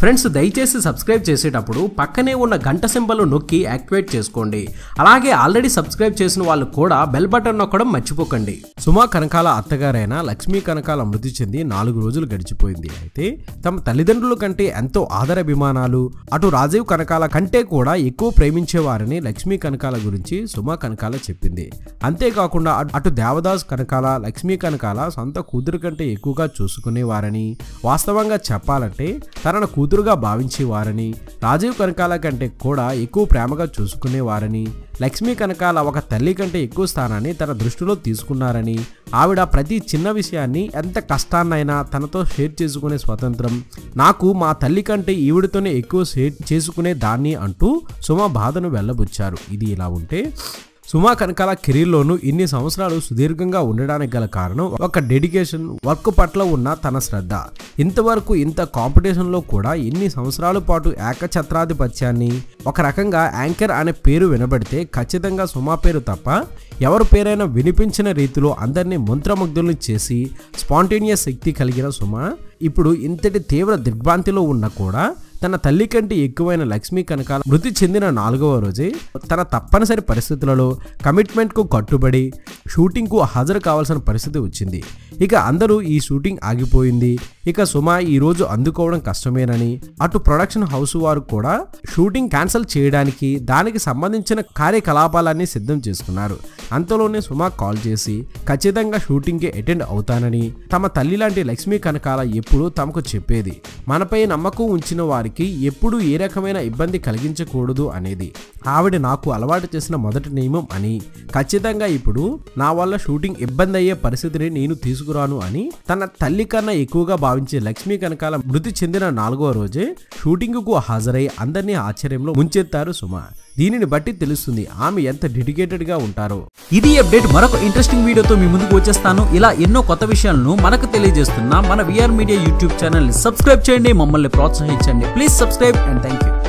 friends దయచేసి subscribe చేసేటప్పుడు పక్కనే ఉన్న గంట సింబల్ నొక్కి యాక్టివేట్ చేసుకోండి అలాగే ఆల్రెడీ సబ్స్క్రైబ్ చేసిన వాళ్ళు కూడా బెల్ బటన్ నొక్కడం మర్చిపోకండి సుమా కనకాల అత్తగారైన లక్ష్మీ కనకాల మృతి చెంది నాలుగు రోజులు గడిచిపోయింది అయితే తమ తల్లిదండ్రుల కంటే ఎంతో ఆదరాభిమానాలు అటు రాజీవ్ కనకాల కంటే కూడా ఎక్కువ ప్రేమించేవారని లక్ష్మీ కనకాల గురించి సుమా కనకాల చెప్పింది అంతేకాకుండా అటు- అటు దేవదాస్ కనకాల లక్ష్మీ కనకాల సొంత కూతురు కంటే ఎక్కువగా చూసుకునేవారని వాస్తవంగా చెప్పాలంటే తనను కూతురుగా భావించేవారని రాజీవ్ కనకాల కంటే కూడా ఎక్కువ ప్రేమగా చూసుకునేవారని లక్ష్మీ కనకాల ఒక తల్లి కంటే ఎక్కువ స్థానాన్ని తన దృష్టిలో తీసుకున్నారని ఆవిడ ప్రతి చిన్న విషయాన్ని ఎంత కష్టాన్నైనా తనతో షేర్ చేసుకునే స్వతంత్రం నాకు మా తల్లి కంటే ఈవిడతోనే ఎక్కువ షేర్ చేసుకునే దాన్ని అంటూ సుమ బాధను వెళ్ళబుచ్చారు ఇది ఇలా ఉంటే సుమా కనకాల కెరీర్లోనూ ఇన్ని సంవత్సరాలు సుదీర్ఘంగా ఉండడానికి గల కారణం ఒక డెడికేషన్ వర్క్ పట్ల ఉన్న తన శ్రద్ధ ఇంతవరకు ఇంత కాంపిటీషన్లో కూడా ఇన్ని సంవత్సరాల పాటు ఏకఛత్రాధిపత్యాన్ని ఒక రకంగా యాంకర్ అనే పేరు వినబడితే ఖచ్చితంగా సుమా పేరు తప్ప ఎవరి పేరైనా వినిపించిన రీతిలో అందరినీ మంత్రముగ్ధుల్ని చేసి స్పాంటేనియస్ శక్తి కలిగిన సుమ ఇప్పుడు ఇంతటి తీవ్ర దిగ్భ్రాంతిలో ఉన్న కూడా తన తల్లి కంటే ఎక్కువైన లక్ష్మీ కనకాల మృతి చెందిన నాలుగవ రోజే తన తప్పనిసరి పరిస్థితులలో కమిట్మెంట్కు కట్టుబడి షూటింగ్కు హాజరు కావాల్సిన పరిస్థితి వచ్చింది ఇక అందరూ ఈ షూటింగ్ ఆగిపోయింది ఇక సుమ ఈ రోజు అందుకోవడం కష్టమేనని అటు ప్రొడక్షన్ హౌస్ వారు కూడా షూటింగ్ క్యాన్సిల్ చేయడానికి దానికి సంబంధించిన కార్యకలాపాలన్నీ సిద్ధం చేసుకున్నారు అంతలోనే సుమ కాల్ చేసి ఖచ్చితంగా షూటింగ్కి అటెండ్ అవుతానని తమ తల్లి లాంటి లక్ష్మీ కనకాల ఎప్పుడూ తమకు చెప్పేది మనపై నమ్మకం ఉంచిన వారికి ఎప్పుడూ ఏ రకమైన ఇబ్బంది కలిగించకూడదు అనేది ఆవిడ నాకు అలవాటు చేసిన మొదటి నియమం అని ఖచ్చితంగా ఇప్పుడు నా వల్ల షూటింగ్ ఇబ్బంది అయ్యే పరిస్థితిని నేను తీసుకురాను అని తన తల్లి కన్నా ఎక్కువగా భావించే లక్ష్మీ కనకాల మృతి చెందిన నాలుగవ రోజే షూటింగ్కు హాజరై అందరినీ ఆశ్చర్యంలో ముంచెత్తారు సుమ దీనిని బట్టి తెలుస్తుంది ఆమె ఎంత డెడికేటెడ్ గా ఉంటారో ఇది అప్డేట్ మరొక ఇంట్రెస్టింగ్ వీడియోతో మీ ముందుకు వచ్చేస్తాను ఇలా ఎన్నో కొత్త విషయాలను మనకు తెలియజేస్తున్న మన విఆర్ మీడియా యూట్యూబ్ ఛానల్ ని సబ్స్క్రైబ్ చేయండి మమ్మల్ని ప్రోత్సహించండి please subscribe and thank you